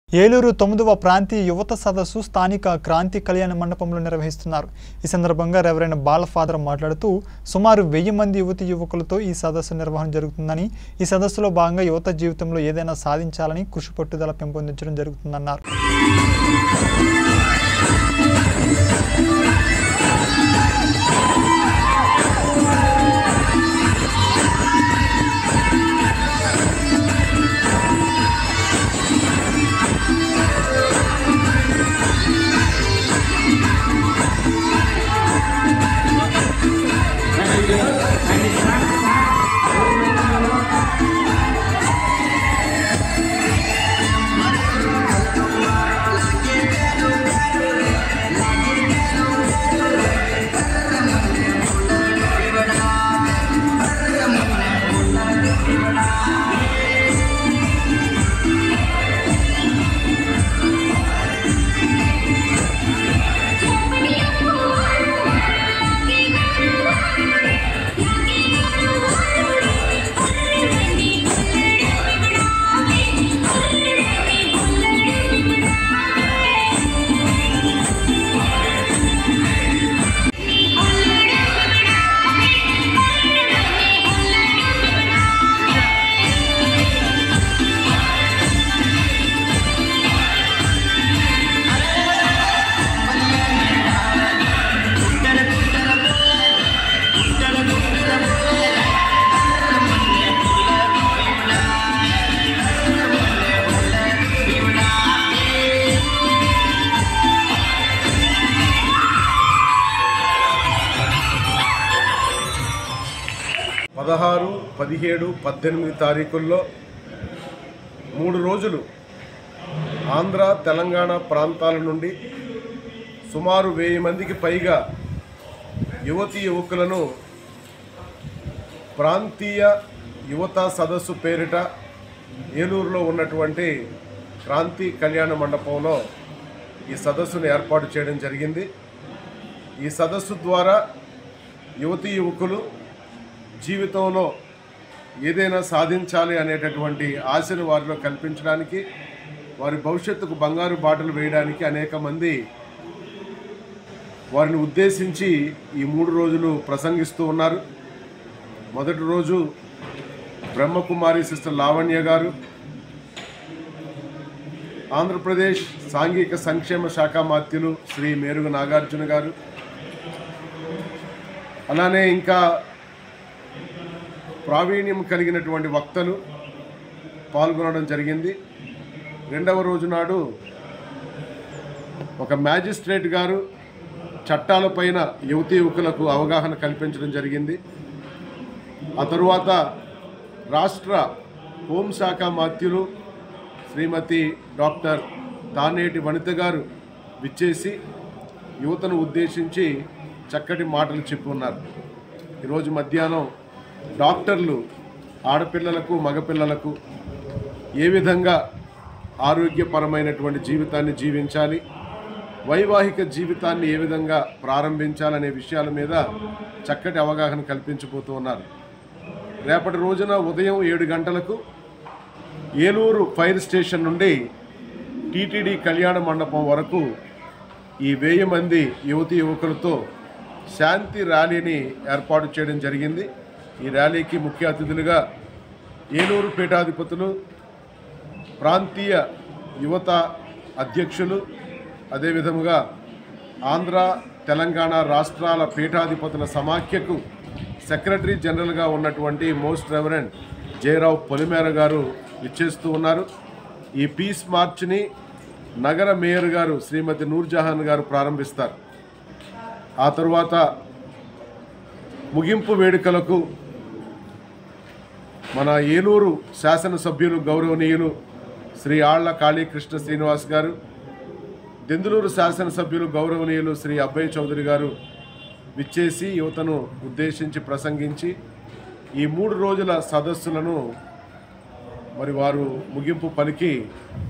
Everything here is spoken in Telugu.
ఏలూరు తొమ్మిదవ ప్రాంతీయ యువత సదస్సు స్థానిక క్రాంతి కళ్యాణ మండపంలో నిర్వహిస్తున్నారు ఈ సందర్భంగా రెవరెండ్ బాలఫాదర్ మాట్లాడుతూ సుమారు వెయ్యి మంది యువతి యువకులతో ఈ సదస్సు నిర్వహణ జరుగుతుందని ఈ సదస్సులో భాగంగా యువత జీవితంలో ఏదైనా సాధించాలని కృషి పట్టుదల పెంపొందించడం జరుగుతుందన్నారు పదహారు పదిహేడు పద్దెనిమిది తారీఖుల్లో మూడు రోజులు ఆంధ్ర తెలంగాణ ప్రాంతాల నుండి సుమారు వెయ్యి మందికి పైగా యువతి యువకులను ప్రాంతీయ యువత సదస్సు పేరిట ఏలూరులో ఉన్నటువంటి క్రాంతి కళ్యాణ మండపంలో ఈ సదస్సును ఏర్పాటు చేయడం జరిగింది ఈ సదస్సు ద్వారా యువతి యువకులు జీవితంలో ఏదైనా సాధించాలి అనేటటువంటి ఆశను వారిలో కల్పించడానికి వారి భవిష్యత్తుకు బంగారు బాటలు వేయడానికి అనేక మంది వారిని ఉద్దేశించి ఈ మూడు రోజులు ప్రసంగిస్తూ ఉన్నారు మొదటి రోజు బ్రహ్మకుమారి సిస్టర్ లావణ్య గారు ఆంధ్రప్రదేశ్ సాంఘిక సంక్షేమ శాఖ మాత్యులు శ్రీ మేరుగు నాగార్జున గారు అలానే ఇంకా ప్రావీణ్యం కలిగినటువంటి వక్తలు పాల్గొనడం జరిగింది రెండవ రోజు నాడు ఒక మ్యాజిస్ట్రేట్ గారు చట్టాలపైన యువతి యువకులకు అవగాహన కల్పించడం జరిగింది ఆ తరువాత రాష్ట్ర హోంశాఖ మాత్యులు శ్రీమతి డాక్టర్ తానేటి వనిత గారు విచ్చేసి యువతను ఉద్దేశించి చక్కటి మాటలు చెప్పున్నారు ఈరోజు మధ్యాహ్నం డాక్టర్లు ఆడపిల్లలకు మగపిల్లలకు ఏ విధంగా ఆరోగ్యపరమైనటువంటి జీవితాన్ని జీవించాలి వైవాహిక జీవితాన్ని ఏ విధంగా ప్రారంభించాలనే విషయాల మీద చక్కటి అవగాహన కల్పించబోతూ ఉన్నారు రేపటి రోజున ఉదయం ఏడు గంటలకు ఏలూరు ఫైర్ స్టేషన్ నుండి టీటీడీ కళ్యాణ మండపం వరకు ఈ వెయ్యి మంది యువతి యువకులతో శాంతి ర్యాలీని ఏర్పాటు చేయడం జరిగింది ఈ ర్యాలీకి ముఖ్య అతిథులుగా ఏలూరు పీఠాధిపతులు ప్రాంతీయ యువత అధ్యక్షులు అదేవిధముగా ఆంధ్ర తెలంగాణ రాష్ట్రాల పీఠాధిపతుల సమాఖ్యకు సెక్రటరీ జనరల్గా ఉన్నటువంటి మోస్ట్ రెవరెండ్ జయరావు పొలిమేర గారు ఇచ్చేస్తూ ఉన్నారు ఈ పీస్ మార్చ్ని నగర మేయర్ గారు శ్రీమతి నూర్జహాన్ గారు ప్రారంభిస్తారు ఆ తరువాత ముగింపు వేడుకలకు మన ఏలూరు శాసనసభ్యులు గౌరవనీయులు శ్రీ ఆళ్ల కాళీకృష్ణ శ్రీనివాస్ గారు దెందులూరు శాసనసభ్యులు గౌరవనీయులు శ్రీ అబ్బయ్య చౌదరి గారు విచ్చేసి యువతను ఉద్దేశించి ప్రసంగించి ఈ మూడు రోజుల సదస్సులను మరి వారు ముగింపు పలికి